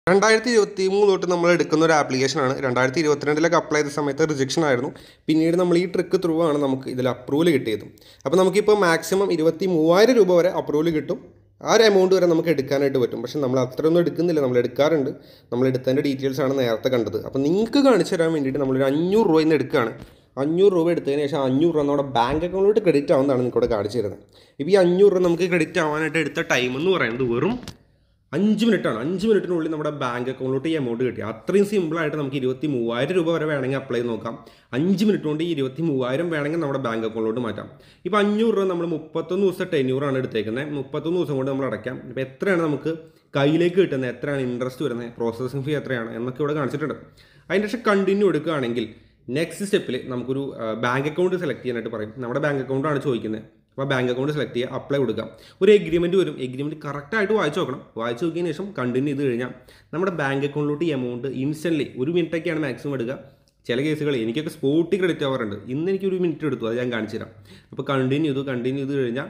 രണ്ടായിരത്തി ഇരുപത്തി മൂന്ന് തൊട്ട് നമ്മൾ എടുക്കുന്ന ഒരു ആപ്ലിക്കേഷനാണ് രണ്ടായിരത്തി ഇരുപത്തിരണ്ടിലൊക്കെ അപ്ലൈ ചെയ്ത സമയത്ത് റിജക്ഷൻ ആയിരുന്നു പിന്നീട് നമ്മൾ ഈ ട്രിക്ക് ത്രൂ ആണ് നമുക്ക് ഇതിൽ അപ്രൂവൽ കിട്ടിയത് അപ്പോൾ നമുക്കിപ്പോൾ മാക്സിമം ഇരുപത്തി മൂവായിരം രൂപ വരെ അപ്രൂവൽ കിട്ടും ആ ഒരു എമൗണ്ട് വരെ നമുക്ക് എടുക്കാനായിട്ട് പറ്റും പക്ഷേ നമ്മൾ അത്രയൊന്നും എടുക്കുന്നില്ല നമ്മൾ എടുക്കാറുണ്ട് നമ്മൾ എടുത്തതിൻ്റെ ഡീറ്റെയിൽസ് ആണ് നേരത്തെ കണ്ടത് അപ്പോൾ നിങ്ങൾക്ക് കാണിച്ചു തരാൻ വേണ്ടിയിട്ട് നമ്മളൊരു അഞ്ഞൂറ് രൂപയിൽ നിന്ന് എടുക്കുകയാണ് അഞ്ഞൂറ് രൂപ എടുത്തതിന് ശേഷം അഞ്ഞൂറ് രൂപ നമ്മുടെ ബാങ്ക് അക്കൗണ്ടിലോട്ട് ക്രെഡിറ്റ് ആവുന്നതാണ് നിങ്ങൾക്ക് ഇവിടെ കാണിച്ചു തരുന്നത് ഇപ്പോൾ ഈ അഞ്ഞൂറ് രൂപ നമുക്ക് ക്രെഡിറ്റ് ആവാനായിട്ട് എടുത്ത ടൈം എന്ന് പറയുന്നത് വെറും അഞ്ച് മിനിറ്റാണ് അഞ്ച് മിനിറ്റിനുള്ളിൽ നമ്മുടെ ബാങ്ക് അക്കൗണ്ടിലോട്ട് ഈ എമൗണ്ട് കിട്ടി അത്രയും സിമ്പിളായിട്ട് നമുക്ക് ഇരുപത്തി മൂവായിരം രൂപ വരെ വേണമെങ്കിൽ അപ്ലൈ ചെയ്ത് നോക്കാം അഞ്ച് മിനിറ്റ് കൊണ്ട് ഈ ഇരുപത്തി മൂവായിരം വേണമെങ്കിൽ നമ്മുടെ ബാങ്ക് അക്കൗണ്ടിലോട്ട് മാറ്റാം ഇപ്പോൾ അഞ്ഞൂറ് രൂപ നമ്മൾ മുപ്പത്തൊന്ന് ദിവസം ടെന്യൂറാണ് എടുത്തേക്കുന്നത് മുപ്പത്തൊന്ന് ദിവസം കൊണ്ട് നമ്മൾ അടയ്ക്കാം ഇപ്പോൾ എത്രയാണ് നമുക്ക് കയ്യിലേക്ക് കിട്ടുന്നത് എത്രയാണ് ഇൻട്രസ്റ്റ് വരുന്നത് പ്രോസസ്സിംഗ് ഫീ എത്രയാണ് എന്നൊക്കെ ഇവിടെ കാണിച്ചിട്ടുണ്ട് അതിൻ്റെ ശേഷം കണ്ടിന്യൂ എടുക്കുകയാണെങ്കിൽ നെക്സ്റ്റ് സ്റ്റെപ്പിൽ നമുക്കൊരു ബാങ്ക് അക്കൗണ്ട് സെലക്ട് ചെയ്യാനായിട്ട് പറയും നമ്മുടെ ബാങ്ക് അക്കൗണ്ടാണ് ചോദിക്കുന്നത് അപ്പോൾ ബാങ്ക് അക്കൗണ്ട് സെലക്ട് ചെയ്യുക അപ്ലൈ കൊടുക്കുക ഒരു എഗ്രിമെൻറ്റ് വരും എഗ്രിമെൻറ്റ് കറക്റ്റായിട്ട് വായിച്ചു നോക്കണം വായിച്ചു നോക്കിയതിന് ശേഷം കണ്ടിന്യൂ ചെയ്ത് കഴിഞ്ഞാൽ നമ്മുടെ ബാങ്ക് അക്കൗണ്ടിലോട്ട് ഈ എമൗണ്ട് ഇൻസ്റ്റൻ്റ്ലി ഒരു മിനിറ്റൊക്കെയാണ് മാക്സിമം എടുക്കുക ചില കേസുകൾ എനിക്കൊക്കെ സ്പോട്ടിൽ ക്രെഡിറ്റ് ആവാറുണ്ട് ഇന്ന് എനിക്ക് ഒരു മിനിറ്റ് എടുത്തു അത് ഞാൻ കാണിച്ചു തരാം അപ്പോൾ കണ്ടിന്യൂ ചെയ്തു കണ്ടിന്യൂ ചെയ്ത് കഴിഞ്ഞാൽ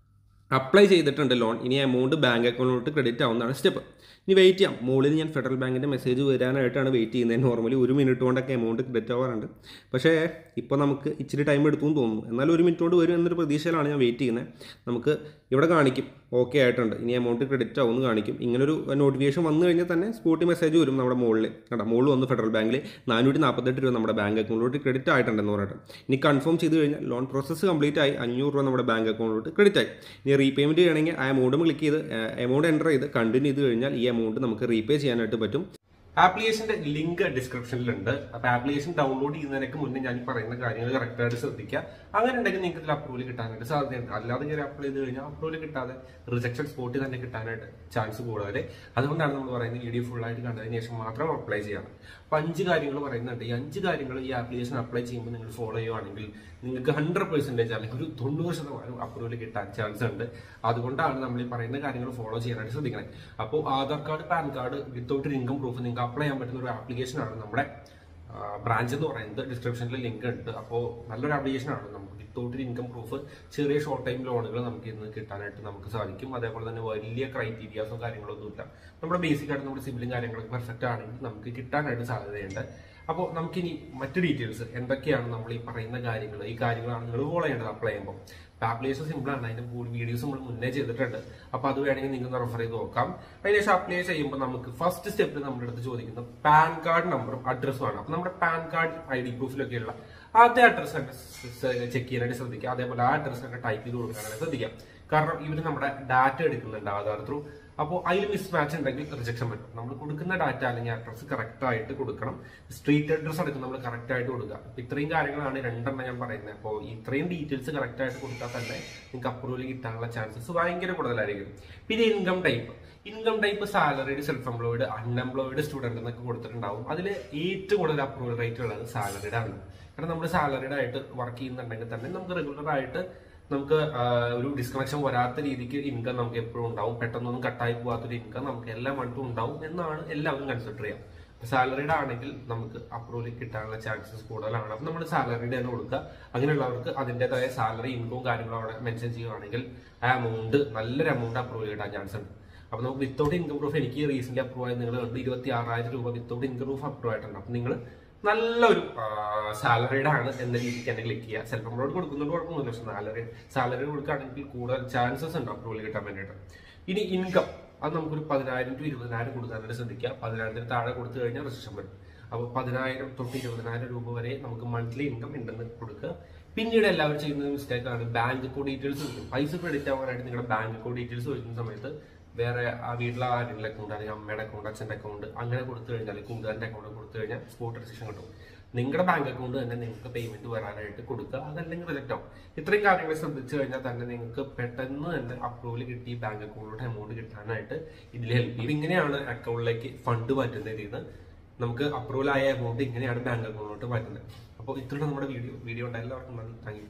അപ്ലൈ ചെയ്തിട്ടുണ്ട് ലോൺ ഇനി എമൗണ്ട് ബാങ്ക് അക്കൗണ്ടിലോട്ട് ക്രെഡിറ്റ് ആവുന്നതാണ് സ്റ്റെപ്പ് ഇനി വെയിറ്റ് ചെയ്യാം മുകളിൽ ഞാൻ ഫെഡറൽ ബാങ്കിൻ്റെ മെസ്സേജ് വരാനായിട്ടാണ് വെയിറ്റ് ചെയ്യുന്നത് നോർമലി ഒരു മിനിറ്റ് കൊണ്ടൊക്കെ എമൗണ്ട് ക്രെഡിറ്റ് ആവാറുണ്ട് പക്ഷേ ഇപ്പോൾ നമുക്ക് ഇച്ചിരി ടൈം എടുത്തു എന്ന് തോന്നുന്നു എന്നാലും ഒരു മിനിറ്റ് കൊണ്ട് വരും എന്നൊരു പ്രതീക്ഷയിലാണ് ഞാൻ വെയിറ്റ് ചെയ്യുന്നത് നമുക്ക് ഇവിടെ കാണിക്കും ഓക്കെ ആയിട്ടുണ്ട് ഇനി എമൗണ്ട് ക്രെഡിറ്റ് ആവുമെന്ന് കാണിക്കും ഇങ്ങനൊരു നോട്ടിഫിക്കേഷൻ വന്നു കഴിഞ്ഞാൽ തന്നെ സ്പോട്ടി മെസ്സേജ് വരും നമ്മുടെ മുകളിൽ കേട്ടോ മുകളിൽ വന്ന് ഫെഡറൽ ബാങ്കിൽ നാനൂറ്റി നാൽപ്പത്തെട്ട് രൂപ നമ്മുടെ ബാങ്ക് അക്കൗണ്ടിലോട്ട് ക്രെഡിറ്റ് ആയിട്ടുണ്ടെന്ന് പറഞ്ഞിട്ട് ഇനി കൺഫേം ചെയ്ത് കഴിഞ്ഞാൽ ലോൺ പ്രോസസ്സ് കംപ്ലീറ്റ് ആയി അഞ്ഞൂറ് രൂപ നമ്മുടെ ബാങ്ക് അക്കൗണ്ടിലോട്ട് ക്രെഡിറ്റ് ആയി ഇനി റീപേയ്മെൻറ്റ് ചെയ്യണമെങ്കിൽ ആ എമൗണ്ട് ക്ലിക്ക് ചെയ്ത് എമൗണ്ട് എൻ്റർ ചെയ്ത് കണ്ടിന്യൂ ചെയ്ത് കഴിഞ്ഞാൽ ഈ എമൗണ്ട് നമുക്ക് റീപേ ചെയ്യാനായിട്ട് പറ്റും ആപ്ലിക്കേഷന്റെ ലിങ്ക് ഡിസ്ക്രിപ്ഷനിലുണ്ട് അപ്പോൾ ആപ്ലിക്കേഷൻ ഡൗൺലോഡ് ചെയ്യുന്നതിനൊക്കെ മുന്നേ ഞാൻ ഈ പറയുന്ന കാര്യങ്ങൾ കറക്റ്റായിട്ട് ശ്രദ്ധിക്കുക അങ്ങനെ ഉണ്ടെങ്കിൽ നിങ്ങൾക്ക് ഇതിൽ അപ്രൂവൽ കിട്ടാനായിട്ട് സാധ്യതയുണ്ട് അല്ലാതെ കയറി അപ്ലൈ ചെയ്ത് കഴിഞ്ഞാൽ അപ്രൂവൽ കിട്ടാതെ റിജക്ഷൻ സ്പോട്ടിൽ തന്നെ കിട്ടാനായിട്ട് ചാൻസ് കൂടുതൽ അതുകൊണ്ടാണ് നമ്മൾ പറയുന്നത് വീഡിയോ ഫുൾ ആയിട്ട് കണ്ടതിന് ശേഷം മാത്രം അപ്ലൈ ചെയ്യണം അപ്പൊ അഞ്ച് കാര്യങ്ങൾ പറയുന്നുണ്ട് ഈ അഞ്ച് കാര്യങ്ങൾ ഈ ആപ്ലിക്കേഷൻ അപ്ലൈ ചെയ്യുമ്പോൾ നിങ്ങൾ ഫോളോ ചെയ്യുവാണെങ്കിൽ നിങ്ങൾക്ക് ഹൺഡ്രഡ് പെർസെന്റേജ് അല്ലെങ്കിൽ ഒരു തൊണ്ണൂറ് ശതമാനം അപ്രൂവൽ കിട്ടാൻ ചാൻസ് ഉണ്ട് അതുകൊണ്ടാണ് നമ്മൾ ഈ പറയുന്ന കാര്യങ്ങൾ ഫോളോ ചെയ്യാനായിട്ട് ശ്രദ്ധിക്കണം അപ്പോൾ Aadhaar card PAN card without income proof നിങ്ങൾക്ക് അപ്ലൈ ചെയ്യാൻ പറ്റുന്ന ഒരു ആപ്ലിക്കേഷൻ ആണ് നമ്മുടെ ബ്രാഞ്ച് എന്ന് പറയുന്നത് ഡിസ്ക്രിപ്ഷനിൽ ലിങ്ക് ഉണ്ട് അപ്പോൾ നല്ലൊരു ആപ്ലിക്കേഷൻ ആണ് നമുക്ക് വിത്തൗട്ട് ഇൻകം പ്രൂഫ് ചെറിയ ഷോർട്ട് ടൈം ലോണുകൾ നമുക്ക് ഇന്ന് കിട്ടാനായിട്ട് നമുക്ക് സാധിക്കും അതേപോലെ തന്നെ വലിയ ക്രൈറ്റീരിയാസും കാര്യങ്ങളൊന്നുമില്ല നമ്മുടെ ബേസിക് ആയിട്ട് നമ്മുടെ സിബിലും കാര്യങ്ങളൊക്കെ പെർഫെക്റ്റ് ആണെങ്കിൽ നമുക്ക് കിട്ടാനായിട്ട് സാധ്യതയുണ്ട് അപ്പോൾ നമുക്കിനി മറ്റു ഡീറ്റെയിൽസ് എന്തൊക്കെയാണ് നമ്മൾ ഈ പറയുന്ന കാര്യങ്ങൾ ഈ കാര്യങ്ങളാണ് നിങ്ങൾ ഫോളോ ചെയ്യേണ്ടത് അപ്ലൈ ചെയ്യുമ്പോൾ ആപ്ലിക്കേഷൻ സിമ്പിൾ ആണ് അതിന്റെ വീഡിയോസ് നമ്മൾ മുന്നേ ചെയ്തിട്ടുണ്ട് അപ്പൊ അത് വേണമെങ്കിൽ നിങ്ങൾക്ക് റെഫർ ചെയ്ത് നോക്കാം അതിനുശേഷം അപ്ലൈ ചെയ്യുമ്പോൾ നമുക്ക് ഫസ്റ്റ് സ്റ്റെപ്പിൽ നമ്മുടെ അടുത്ത് ചോദിക്കുന്ന പാൻ കാർഡ് നമ്പറും അഡ്രസ്സും ആണ് അപ്പൊ നമ്മുടെ പാൻ കാർഡ് ഐ ഡി പ്രൂഫിലൊക്കെയുള്ള ആദ്യ അഡ്രസ് തന്നെ ചെക്ക് ചെയ്യാനായിട്ട് ശ്രദ്ധിക്കുക അതേപോലെ ആ അഡ്രസ് തന്നെ ടൈപ്പ് ചെയ്ത് കൊടുക്കാനായിട്ട് ശ്രദ്ധിക്കാം കാരണം ഇവർ നമ്മുടെ ഡാറ്റ എടുക്കുന്നുണ്ട് ആധാർ ത്രൂ അപ്പോൾ അതിൽ മിസ് മാച്ച് ഉണ്ടെങ്കിൽ റിജക്ഷൻ വരും നമ്മൾ കൊടുക്കുന്ന ഡാറ്റ അല്ലെങ്കിൽ അഡ്രസ് കറക്റ്റ് ആയിട്ട് കൊടുക്കണം സ്ട്രീറ്റ് അഡ്രസ് അടക്കം നമ്മൾ കറക്റ്റ് ആയിട്ട് കൊടുക്കുക അപ്പൊ ഇത്രയും കാര്യങ്ങളാണ് രണ്ടെണ്ണം ഞാൻ പറയുന്നത് അപ്പോൾ ഇത്രയും ഡീറ്റെയിൽസ് കറക്റ്റ് ആയിട്ട് കൊടുത്താൽ തന്നെ നിങ്ങൾക്ക് അപ്രൂവൽ കിട്ടാനുള്ള ചാൻസസ് ഭയങ്കര കൂടുതലായിരിക്കും പിന്നെ income type income type salaried self employed unemployed student എന്നൊക്കെ കൊടുത്തിട്ടുണ്ടാവും അതിൽ ഏറ്റവും കൂടുതൽ അപ്രൂവൽ റേറ്റ് ഉള്ളത് സാലറിഡ് ആണ് കാരണം നമ്മൾ സാലറിഡ് ആയിട്ട് വർക്ക് ചെയ്യുന്നുണ്ടെങ്കിൽ തന്നെ നമുക്ക് റെഗുലർ ആയിട്ട് നമുക്ക് ഒരു ഡിസ്കണക്ഷൻ വരാത്ത രീതിക്ക് ഇൻകം നമുക്ക് എപ്പോഴും ഉണ്ടാവും പെട്ടെന്നൊന്നും കട്ടായി പോകാത്തൊരു ഇൻകം നമുക്ക് എല്ലാ മണ്ടും ഉണ്ടാവും എന്നാണ് എല്ലാവരും കൺസിഡർ ചെയ്യുക സാലറിയുടെ ആണെങ്കിൽ നമുക്ക് അപ്രൂവൽ കിട്ടാനുള്ള ചാൻസസ് കൂടുതലാണ് അപ്പൊ നമ്മൾ സാലറിയുടെ തന്നെ കൊടുക്കുക അങ്ങനെയുള്ളവർക്ക് അതിൻ്റെതായ സാലറി ഇൻകവും കാര്യങ്ങളും അവിടെ മെൻഷൻ ചെയ്യുകയാണെങ്കിൽ ആ എമൗണ്ട് നല്ലൊരു എമൗണ്ട് അപ്രൂവൽ കിട്ടാൻ ചാൻസ് ഉണ്ട് അപ്പൊ നമുക്ക് വിത്തൗട്ട് ഇൻകം പ്രൂഫ് എനിക്ക് റീസെന്റ് അപ്രൂവ് ആയത് നിങ്ങൾ കണ്ടു ഇരുപത്തി ആറായിരം രൂപ വിത്തൗട്ട് ഇൻകം പ്രൂഫ് അപ്രൂവ് ആയിട്ടുണ്ട് അപ്പൊ നിങ്ങൾ നല്ലൊരു സാലറിയുടെ ആണ് എന്ന രീതിക്ക് തന്നെ ക്ലിക്ക് ചെയ്യുക സെൽഫ് എംപ്ലോയ്ഡ് കൊടുക്കുന്നതുകൊണ്ട് കുഴപ്പമൊന്നുമില്ല പക്ഷെ സാലറി സാലറി കൊടുക്കുകയാണെങ്കിൽ കൂടുതൽ ചാൻസസ് ഉണ്ട് അപ്രൂവൽ കിട്ടാൻ വേണ്ടിയിട്ട് ഇനി ഇൻകം അത് നമുക്കൊരു പതിനായിരം ടു ഇരുപതിനായിരം കൊടുക്കാനായിട്ട് ശ്രദ്ധിക്കുക പതിനായിരത്തിന് താഴെ കൊടുത്തു കഴിഞ്ഞാൽ രജിസ്ട്രേഷൻ വരും അപ്പോൾ പതിനായിരം തൊട്ട് ഇരുപതിനായിരം രൂപ വരെ നമുക്ക് മന്ത്ലി ഇൻകം ഉണ്ടെന്ന് കൊടുക്കുക പിന്നീട് എല്ലാവരും ചെയ്യുന്ന മിസ്റ്റേക്ക് ആണ് ബാങ്ക് അക്കൗണ്ട് ഡീറ്റെയിൽസ് ചോദിക്കും പൈസ ക്രെഡിറ്റ് ആവാനായിട്ട് നിങ്ങളുടെ ബാങ്ക് അക്കൗണ്ട് ഡീറ്റെയിൽസ് ചോദിക്കുന്ന സമയത്ത് വേറെ ആ വീട്ടിലെ ആരുടെ അക്കൗണ്ട് അല്ലെങ്കിൽ അമ്മയുടെ അക്കൗണ്ട് അച്ഛൻ്റെ അക്കൗണ്ട് അങ്ങനെ കൊടുത്തു കഴിഞ്ഞാൽ കൂട്ടുകാരൻ്റെ അക്കൗണ്ട് കൊടുത്തു കഴിഞ്ഞാൽ സ്പോട്ട് രജിസ്ട്രേഷൻ കിട്ടും നിങ്ങളുടെ ബാങ്ക് അക്കൗണ്ട് തന്നെ നിങ്ങൾക്ക് പേയ്മെന്റ് വരാനായിട്ട് കൊടുക്കുക അതല്ലെങ്കിൽ റിജക്റ്റ് ആവും ഇത്രയും കാര്യങ്ങൾ ശ്രദ്ധിച്ചു കഴിഞ്ഞാൽ തന്നെ നിങ്ങൾക്ക് പെട്ടെന്ന് തന്നെ അപ്രൂവൽ കിട്ടി ബാങ്ക് അക്കൗണ്ടിലോട്ട് എമൗണ്ട് കിട്ടാനായിട്ട് ഇതിൽ ഹെൽപ്പ് ചെയ്യും ഇങ്ങനെയാണ് അക്കൗണ്ടിലേക്ക് ഫണ്ട് മാറ്റുന്ന രീതിയിൽ നമുക്ക് അപ്രൂവൽ ആയ എമൗണ്ട് ഇങ്ങനെയാണ് ബാങ്ക് അക്കൗണ്ടിലോട്ട് മാറ്റുന്നത് അപ്പോൾ ഇത്രയുള്ള നമ്മുടെ വീഡിയോ വീഡിയോ ഉണ്ടായ എല്ലാവർക്കും നന്ദി താങ്ക് യു